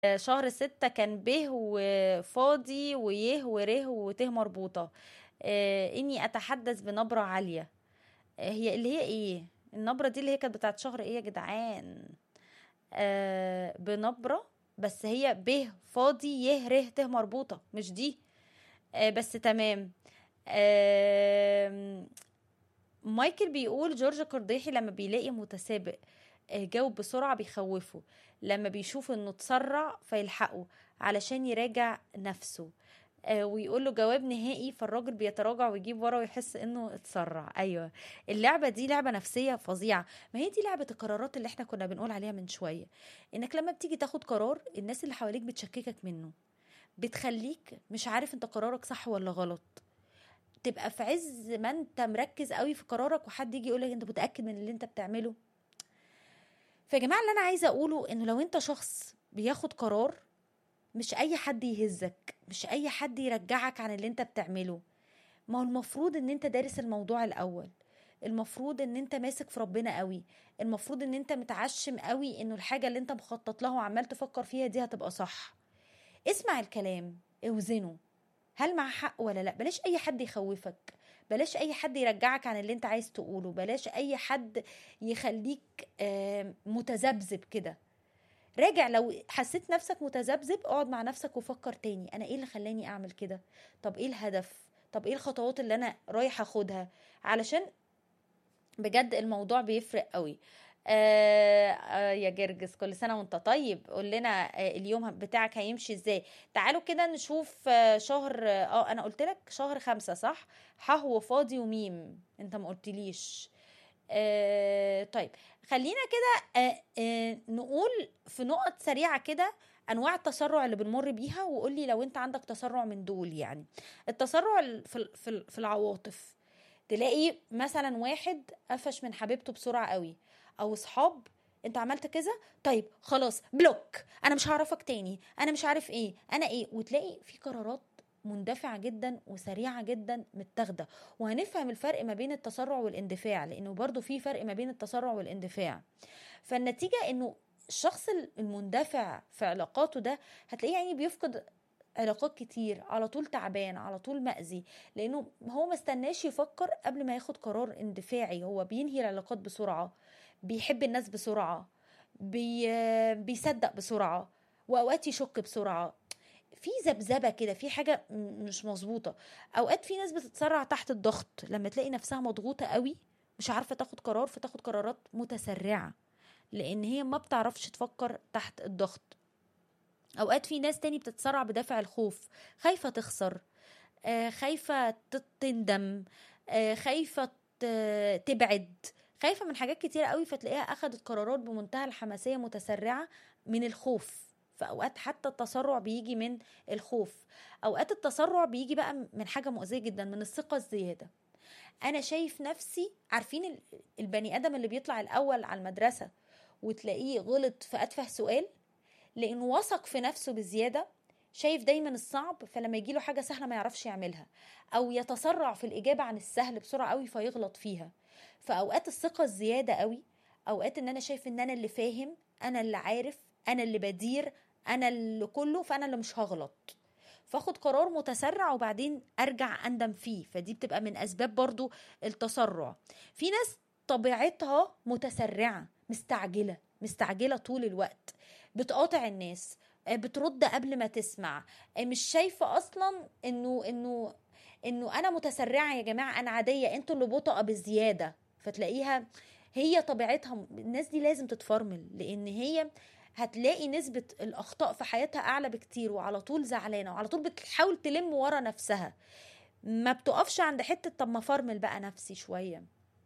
شهر ستة كان ب وفاضي ويه وره وته مربوطة آه، إني أتحدث بنبرة عالية آه، هي اللي هي إيه النبرة دي اللي هي كانت بتاعت شهر إيه يا جدعان آه، بنبرة بس هي ب فاضي يه ره ته مربوطة مش دي آه، بس تمام آم، مايكل بيقول جورج قرديحي لما بيلاقي متسابق آه، جاوب بسرعة بيخوفه لما بيشوف انه اتسرع فيلحقه علشان يراجع نفسه آه، ويقول له جواب نهائي فالراجل بيتراجع ويجيب ورا ويحس انه اتسرع ايوه اللعبه دي لعبه نفسيه فظيعه ما هي دي لعبه القرارات اللي احنا كنا بنقول عليها من شويه انك لما بتيجي تاخد قرار الناس اللي حواليك بتشككك منه بتخليك مش عارف انت قرارك صح ولا غلط تبقى في عز ما انت مركز قوي في قرارك وحد يجي يقولك انت متاكد من اللي انت بتعمله فيا جماعه اللي انا عايزه اقوله انه لو انت شخص بياخد قرار مش اي حد يهزك مش اي حد يرجعك عن اللي انت بتعمله ما هو المفروض ان انت دارس الموضوع الاول المفروض ان انت ماسك في ربنا قوي المفروض ان انت متعشم قوي انه الحاجه اللي انت مخطط لها وعمال تفكر فيها دي هتبقى صح اسمع الكلام اوزنه هل مع حق ولا لا بلاش اي حد يخوفك بلاش اي حد يرجعك عن اللي انت عايز تقوله بلاش اي حد يخليك آه، متذبذب كده راجع لو حسيت نفسك متذبذب اقعد مع نفسك وفكر تاني انا ايه اللي خلاني اعمل كده طب ايه الهدف طب ايه الخطوات اللي انا رايح اخدها علشان بجد الموضوع بيفرق قوي آه آه يا جرجس كل سنه وانت طيب قول لنا آه اليوم بتاعك هيمشي ازاي تعالوا كده نشوف آه شهر اه انا قلت لك شهر خمسة صح ح وفاضي وميم انت ما قلتليش آه طيب خلينا كده آه آه نقول في نقط سريعه كده انواع التسرع اللي بنمر بيها وقول لي لو انت عندك تسرع من دول يعني التسرع ال- في ال- في ال- في العواطف تلاقي مثلا واحد قفش من حبيبته بسرعه قوي او صحاب انت عملت كذا طيب خلاص بلوك انا مش هعرفك تاني انا مش عارف ايه انا ايه وتلاقي في قرارات مندفعة جدا وسريعة جدا متاخدة وهنفهم الفرق ما بين التسرع والاندفاع لانه برضو في فرق ما بين التسرع والاندفاع فالنتيجة انه الشخص المندفع في علاقاته ده هتلاقيه يعني بيفقد علاقات كتير على طول تعبان على طول مأذي لانه هو ما استناش يفكر قبل ما ياخد قرار اندفاعي هو بينهي العلاقات بسرعة بيحب الناس بسرعة بي... بيصدق بسرعة واوقات يشك بسرعة في ذبذبه كده في حاجه م- مش مظبوطه اوقات في ناس بتتسرع تحت الضغط لما تلاقي نفسها مضغوطه قوي مش عارفه تاخد قرار فتاخد قرارات متسرعه لان هي ما بتعرفش تفكر تحت الضغط اوقات في ناس تاني بتتسرع بدافع الخوف خايفه تخسر آه، خايفه ت- تندم آه، خايفه ت- تبعد خايفه من حاجات كتير قوي فتلاقيها اخدت قرارات بمنتهى الحماسيه متسرعه من الخوف فاوقات حتى التسرع بيجي من الخوف اوقات التسرع بيجي بقى من حاجه مؤذيه جدا من الثقه الزياده انا شايف نفسي عارفين ال- البني ادم اللي بيطلع الاول على المدرسه وتلاقيه غلط في اتفه سؤال لانه وثق في نفسه بزياده شايف دايما الصعب فلما يجيله حاجه سهله ما يعرفش يعملها او يتسرع في الاجابه عن السهل بسرعه قوي فيغلط فيها فاوقات الثقه الزياده قوي اوقات ان انا شايف ان انا اللي فاهم انا اللي عارف انا اللي بدير انا اللي كله فانا اللي مش هغلط فاخد قرار متسرع وبعدين ارجع اندم فيه فدي بتبقى من اسباب برضو التسرع في ناس طبيعتها متسرعه مستعجله مستعجله طول الوقت بتقاطع الناس آه، بترد قبل ما تسمع آه، مش شايفه اصلا انه انه انه انا متسرعه يا جماعه انا عاديه انتوا اللي بطئه بزياده فتلاقيها هي طبيعتها الناس دي لازم تتفرمل لان هي هتلاقي نسبة الأخطاء في حياتها أعلى بكتير وعلى طول زعلانة وعلى طول بتحاول تلم ورا نفسها ما بتقفش عند حتة طب ما فرمل بقى نفسي شوية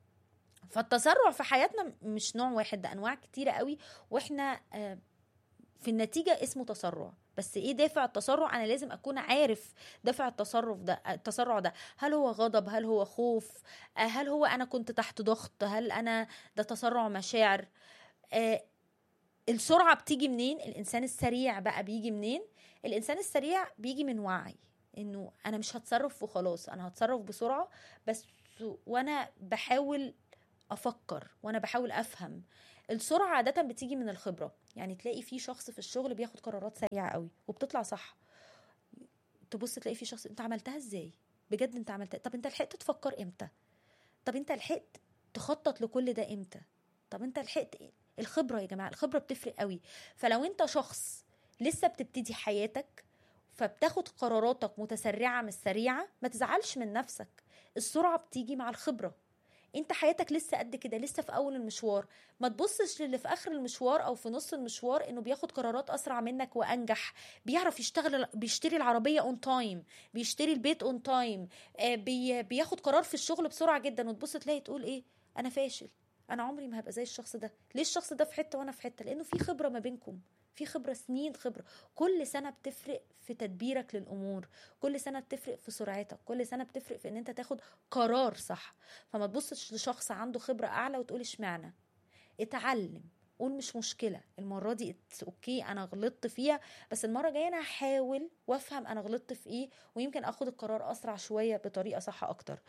فالتسرع في حياتنا مش نوع واحد ده أنواع كتيرة قوي وإحنا آه، في النتيجة اسمه تسرع بس ايه دافع التسرع انا لازم اكون عارف دافع التصرف ده التسرع ده هل هو غضب هل هو خوف آه، هل هو انا كنت تحت ضغط هل انا ده تسرع مشاعر آه، السرعة بتيجي منين الانسان السريع بقى بيجي منين الانسان السريع بيجي من وعي انه انا مش هتصرف وخلاص انا هتصرف بسرعة بس وانا بحاول افكر وانا بحاول افهم السرعه عاده بتيجي من الخبره يعني تلاقي في شخص في الشغل بياخد قرارات سريعه قوي وبتطلع صح تبص تلاقي في شخص انت عملتها ازاي بجد انت عملتها طب انت لحقت تفكر امتى طب انت لحقت تخطط لكل ده امتى طب انت لحقت ايه الخبره يا جماعه الخبره بتفرق قوي فلو انت شخص لسه بتبتدي حياتك فبتاخد قراراتك متسرعه مش سريعه ما تزعلش من نفسك السرعه بتيجي مع الخبره انت حياتك لسه قد كده لسه في اول المشوار ما تبصش للي في اخر المشوار او في نص المشوار انه بياخد قرارات اسرع منك وانجح بيعرف يشتغل بيشتري العربيه اون تايم بيشتري البيت اون تايم بي بياخد قرار في الشغل بسرعه جدا وتبص تلاقي تقول ايه انا فاشل انا عمري ما هبقى زي الشخص ده ليه الشخص ده في حته وانا في حته لانه في خبره ما بينكم في خبره سنين خبره كل سنه بتفرق في تدبيرك للامور كل سنه بتفرق في سرعتك كل سنه بتفرق في ان انت تاخد قرار صح فما تبصش لشخص عنده خبره اعلى وتقول اشمعنى اتعلم قول مش مشكلة المرة دي اوكي انا غلطت فيها بس المرة الجاية انا هحاول وافهم انا غلطت في ايه ويمكن اخد القرار اسرع شوية بطريقة صح اكتر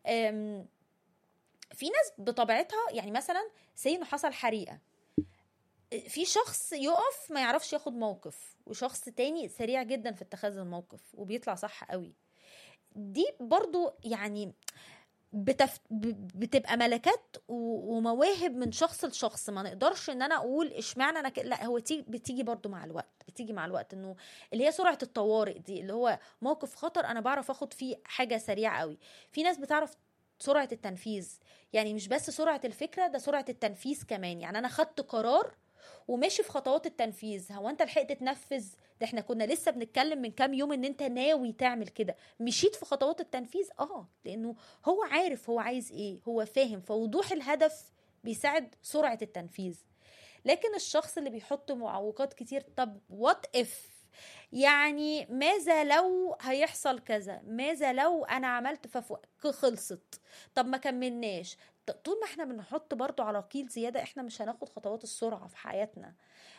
في ناس بطبيعتها يعني مثلا سي انه حصل حريقة في شخص يقف ما يعرفش ياخد موقف وشخص تاني سريع جدا في اتخاذ الموقف وبيطلع صح قوي دي برضو يعني بتف... بتبقى ملكات ومواهب من شخص لشخص ما نقدرش ان انا اقول اشمعنى انا ك... لا هو تيجي بتيجي برضو مع الوقت بتيجي مع الوقت انه اللي هي سرعه الطوارئ دي اللي هو موقف خطر انا بعرف اخد فيه حاجه سريعه قوي في ناس بتعرف سرعه التنفيذ يعني مش بس سرعه الفكره ده سرعه التنفيذ كمان يعني انا خدت قرار وماشي في خطوات التنفيذ هو انت لحقت تنفذ ده احنا كنا لسه بنتكلم من كام يوم ان انت ناوي تعمل كده مشيت في خطوات التنفيذ اه لانه هو عارف هو عايز ايه هو فاهم فوضوح الهدف بيساعد سرعه التنفيذ لكن الشخص اللي بيحط معوقات كتير طب وات اف يعني ماذا لو هيحصل كذا ماذا لو انا عملت خلصت طب ما كملناش طول ما احنا بنحط برضو على قيل زيادة احنا مش هناخد خطوات السرعة في حياتنا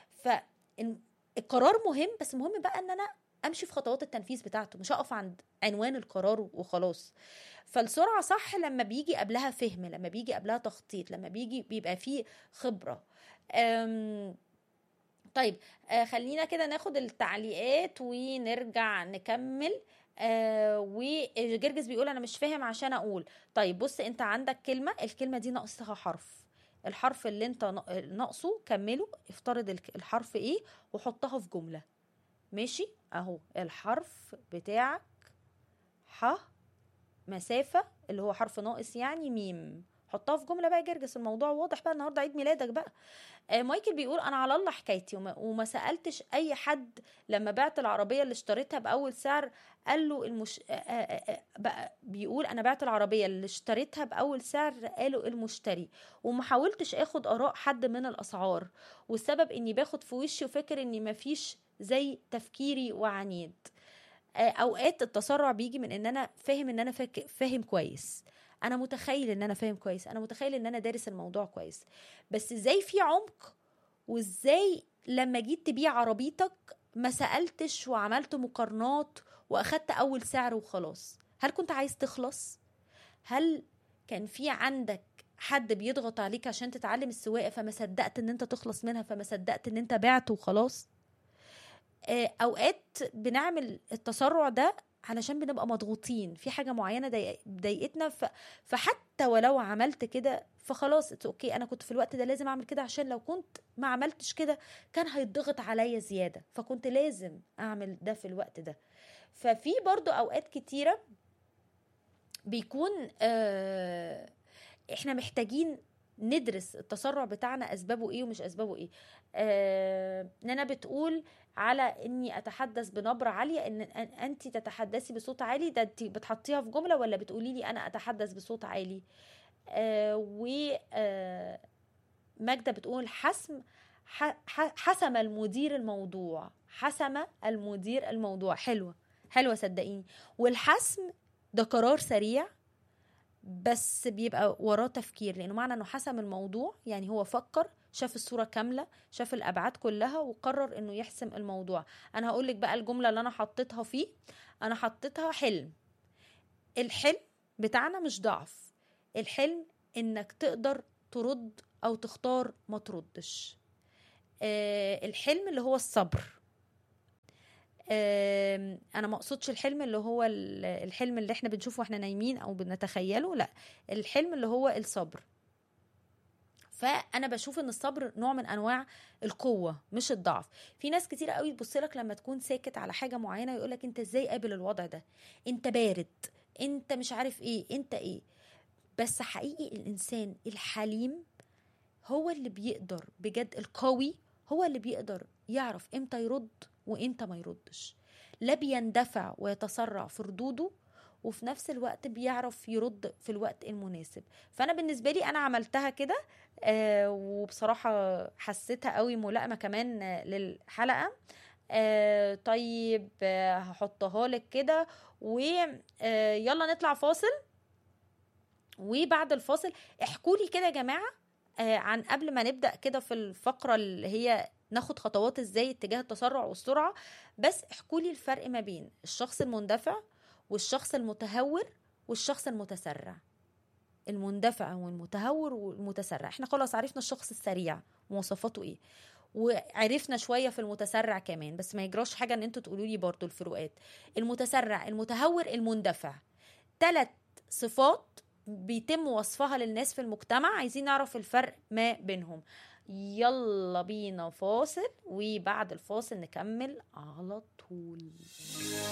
فالقرار مهم بس مهم بقى ان انا امشي في خطوات التنفيذ بتاعته مش اقف عند عنوان القرار وخلاص فالسرعة صح لما بيجي قبلها فهم لما بيجي قبلها تخطيط لما بيجي بيبقى فيه خبرة أم طيب آه خلينا كده ناخد التعليقات ونرجع نكمل آه وجرجس بيقول انا مش فاهم عشان اقول طيب بص انت عندك كلمه الكلمه دي ناقصها حرف الحرف اللي انت ناقصه كمله افترض الحرف ايه وحطها في جمله ماشي اهو الحرف بتاعك ح مسافه اللي هو حرف ناقص يعني ميم حطها في جمله بقى جرجس الموضوع واضح بقى النهارده عيد ميلادك بقى آه مايكل بيقول انا على الله حكايتي وما, وما سالتش اي حد لما بعت العربيه اللي اشتريتها باول سعر قال له المش... آه آه بقى بيقول انا بعت العربيه اللي اشتريتها باول سعر قالوا المشتري وما حاولتش اخد اراء حد من الاسعار والسبب اني باخد في وشي وفاكر اني مفيش زي تفكيري وعنيد اوقات التسرع بيجي من ان انا فاهم ان انا فاك... فاهم كويس انا متخيل ان انا فاهم كويس انا متخيل ان انا دارس الموضوع كويس بس ازاي في عمق وازاي لما جيت تبيع عربيتك ما سالتش وعملت مقارنات واخدت اول سعر وخلاص هل كنت عايز تخلص هل كان في عندك حد بيضغط عليك عشان تتعلم السواقه فما صدقت ان انت تخلص منها فما صدقت ان انت بعت وخلاص اوقات بنعمل التسرع ده علشان بنبقى مضغوطين في حاجه معينه ضايقتنا فحتى ولو عملت كده فخلاص اوكي انا كنت في الوقت ده لازم اعمل كده عشان لو كنت ما عملتش كده كان هيتضغط عليا زياده فكنت لازم اعمل ده في الوقت ده ففي برضو اوقات كتيره بيكون آه احنا محتاجين ندرس التسرع بتاعنا اسبابه ايه ومش اسبابه ايه آه نانا بتقول على اني اتحدث بنبره عاليه ان انت تتحدثي بصوت عالي ده انت بتحطيها في جمله ولا بتقولي لي انا اتحدث بصوت عالي آه و آه ماجده بتقول حسم حسم المدير الموضوع حسم المدير الموضوع حلوه حلوه صدقيني والحسم ده قرار سريع بس بيبقى وراه تفكير لانه معنى انه حسم الموضوع يعني هو فكر شاف الصوره كامله شاف الابعاد كلها وقرر انه يحسم الموضوع انا هقول لك بقى الجمله اللي انا حطيتها فيه انا حطيتها حلم الحلم بتاعنا مش ضعف الحلم انك تقدر ترد او تختار ما تردش آه الحلم اللي هو الصبر آه انا ما اقصدش الحلم اللي هو ال- الحلم اللي احنا بنشوفه واحنا نايمين او بنتخيله لا الحلم اللي هو الصبر فانا بشوف ان الصبر نوع من انواع القوه مش الضعف في ناس كتير قوي تبص لك لما تكون ساكت على حاجه معينه يقول لك انت ازاي قابل الوضع ده انت بارد انت مش عارف ايه انت ايه بس حقيقي الانسان الحليم هو اللي بيقدر بجد القوي هو اللي بيقدر يعرف امتى يرد وامتى ما يردش لا بيندفع ويتسرع في ردوده وفي نفس الوقت بيعرف يرد في الوقت المناسب فانا بالنسبه لي انا عملتها كده آه وبصراحه حسيتها قوي ملائمه كمان آه، للحلقه آه طيب آه هحطها لك كده ويلا نطلع فاصل وبعد الفاصل احكوا لي كده يا جماعه آه عن قبل ما نبدا كده في الفقره اللي هي ناخد خطوات ازاي اتجاه التسرع والسرعه بس احكوا لي الفرق ما بين الشخص المندفع والشخص المتهور والشخص المتسرع المندفع والمتهور والمتسرع احنا خلاص عرفنا الشخص السريع مواصفاته ايه وعرفنا شويه في المتسرع كمان بس ما يجراش حاجه ان انتوا تقولوا لي برضو الفروقات المتسرع المتهور المندفع ثلاث صفات بيتم وصفها للناس في المجتمع عايزين نعرف الفرق ما بينهم يلا بينا فاصل وبعد الفاصل نكمل على طول